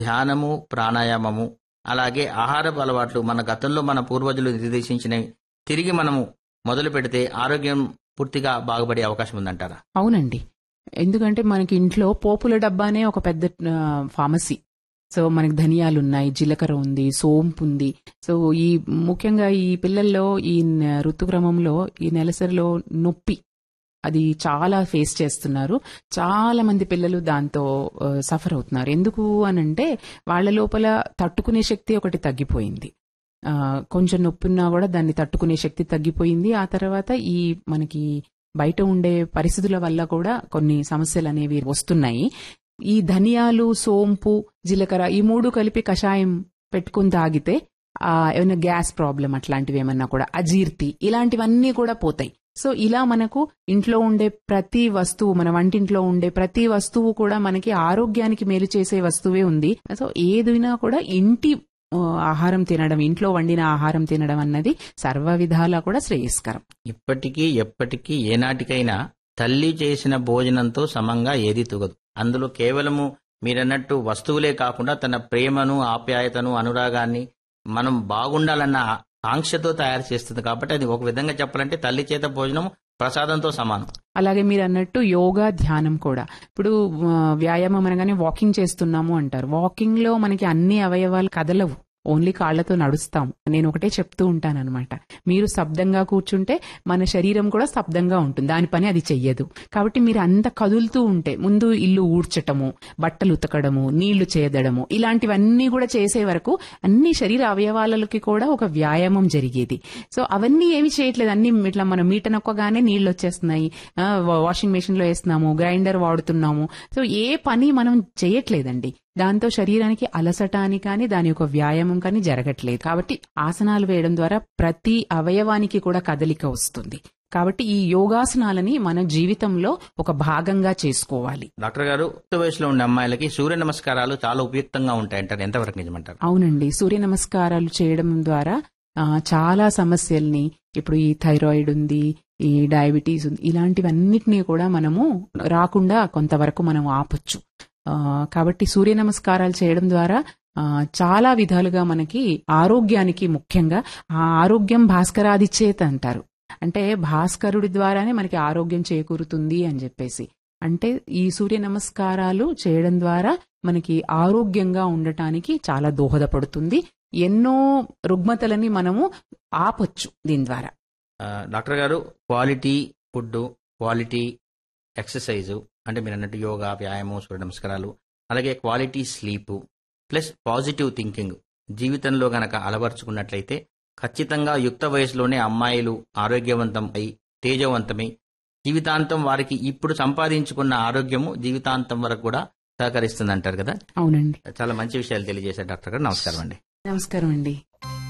ధ్యానము ప్రాణాయామము అలాగే ఆహారపు అలవాట్లు మన గతంలో మన పూర్వజులు నిర్దేశించినవి తిరిగి మనము మొదలు పెడితే ఆరోగ్యం పూర్తిగా బాగుపడే అవకాశం ఉందంటారా అవునండి ఎందుకంటే మనకి ఇంట్లో పోపుల డబ్బానే ఒక పెద్ద ఆ, ఫార్మసీ సో మనకి ధనియాలు ఉన్నాయి జీలకర్ర ఉంది సోంపు ఉంది సో ఈ ముఖ్యంగా ఈ పిల్లల్లో ఈ న- ఋతుక్రమంలో ఈ నెలసరిలో నొప్పి అది చాలా ఫేస్ చేస్తున్నారు చాలా మంది పిల్లలు దాంతో సఫర్ అవుతున్నారు ఎందుకు అనంటే వాళ్ళ లోపల తట్టుకునే శక్తి ఒకటి తగ్గిపోయింది ఆ, కొంచెం నొప్పి ఉన్నా కూడా దాన్ని తట్టుకునే శక్తి తగ్గిపోయింది ఆ తర్వాత ఈ మనకి బయట ఉండే పరిస్థితుల వల్ల కూడా కొన్ని సమస్యలు అనేవి వస్తున్నాయి ఈ ధనియాలు సోంపు జీలకర్ర ఈ మూడు కలిపి కషాయం పెట్టుకుని తాగితే ఆ, ఏమైనా గ్యాస్ ప్రాబ్లం అట్లాంటివి ఏమన్నా కూడా అజీర్తి ఇలాంటివన్నీ కూడా పోతాయి సో ఇలా మనకు ఇంట్లో ఉండే ప్రతి వస్తువు మన వంటింట్లో ఉండే ప్రతి వస్తువు కూడా మనకి ఆరోగ్యానికి మేలు చేసే వస్తువే ఉంది సో ఏదైనా కూడా ఇంటి ఆ, ఆహారం తినడం ఇంట్లో వండిన ఆహారం తినడం అన్నది సర్వ విధాలా కూడా శ్రేయస్కరం ఇప్పటికీ ఎప్పటికీ ఏనాటికైనా తల్లి చేసిన భోజనంతో సమంగా ఏది తూగదు అందులో కేవలము మీరన్నట్టు వస్తువులే కాకుండా తన ప్రేమను ఆప్యాయతను అనురాగాన్ని మనం బాగుండాలన్న ఆంక్షతో తయారు చేస్తుంది కాబట్టి అది ఒక విధంగా చెప్పాలంటే తల్లి చేత భోజనం ప్రసాదంతో సమానం అలాగే మీరు అన్నట్టు యోగా ధ్యానం కూడా ఇప్పుడు ఆ, వ్యాయామం అనగానే వాకింగ్ చేస్తున్నాము అంటారు వాకింగ్ లో మనకి అన్ని అవయవాలు కదలవు ఓన్లీ కాళ్లతో నడుస్తాం నేను ఒకటే చెప్తూ ఉంటానన్నమాట మీరు స్తబ్దంగా కూర్చుంటే మన శరీరం కూడా స్తబ్దంగా ఉంటుంది దాని పని అది చెయ్యదు కాబట్టి మీరు అంత కదులుతూ ఉంటే ముందు ఇల్లు ఊడ్చటము బట్టలు ఉతకడము నీళ్లు చేదడము ఇలాంటివన్నీ కూడా చేసే వరకు అన్ని శరీర అవయవాలకి కూడా ఒక వ్యాయామం జరిగేది సో అవన్నీ ఏమి చేయట్లేదు అన్ని ఇట్లా మనం మీట నొక్కగానే నీళ్లు వచ్చేస్తున్నాయి ఆ, వా- వాషింగ్ మెషిన్ లో వేస్తున్నాము గ్రైండర్ వాడుతున్నాము సో ఏ పని మనం చేయట్లేదండి దాంతో శరీరానికి అలసట అని కానీ దాని యొక్క వ్యాయామం కానీ జరగట్లేదు కాబట్టి ఆసనాలు వేయడం ద్వారా ప్రతి అవయవానికి కూడా కదలిక వస్తుంది కాబట్టి ఈ యోగాసనాలని మన జీవితంలో ఒక భాగంగా చేసుకోవాలి డాక్టర్ గారు యుక్త వయసులో ఉండే అమ్మాయిలకి సూర్య నమస్కారాలు చాలా ఉపయుక్తంగా ఉంటాయంటారు ఎంతవరకు నిజమంటారు అవునండి సూర్య నమస్కారాలు చేయడం ద్వారా ఆ, చాలా సమస్యల్ని ఇప్పుడు ఈ థైరాయిడ్ ఉంది ఈ డయాబెటీస్ ఉంది ఇలాంటివన్నిటినీ కూడా మనము రాకుండా కొంతవరకు మనం ఆపొచ్చు ఆ, కాబట్టి సూర్య నమస్కారాలు చేయడం ద్వారా ఆ, చాలా విధాలుగా మనకి ఆరోగ్యానికి ముఖ్యంగా ఆ ఆరోగ్యం భాస్కరాదిచ్చేత అంటారు అంటే భాస్కరుడి ద్వారానే మనకి ఆరోగ్యం చేకూరుతుంది అని చెప్పేసి అంటే ఈ సూర్య నమస్కారాలు చేయడం ద్వారా మనకి ఆరోగ్యంగా ఉండటానికి చాలా దోహదపడుతుంది ఎన్నో రుగ్మతలని మనము ఆపొచ్చు దీని ద్వారా ఆ, డాక్టర్ గారు క్వాలిటీ ఫుడ్ క్వాలిటీ ఎక్సర్సైజ్ అంటే మీరు అన్నట్టు యోగా వ్యాయామం సూర్య నమస్కారాలు అలాగే quality sleep plus positive thinking జీవితంలో గనక అలవర్చుకున్నట్లయితే ఖచ్చితంగా యుక్త వయసులోనే అమ్మాయిలు ఆరోగ్యవంతం అయి తేజవంతమై జీవితాంతం వారికి ఇప్పుడు సంపాదించుకున్న ఆరోగ్యము జీవితాంతం వరకు కూడా సహకరిస్తుంది అంటారు కదా అవునండి చాలా మంచి విషయాలు తెలియజేశారు డాక్టర్ గారు నమస్కారం అండి నమస్కారం అండి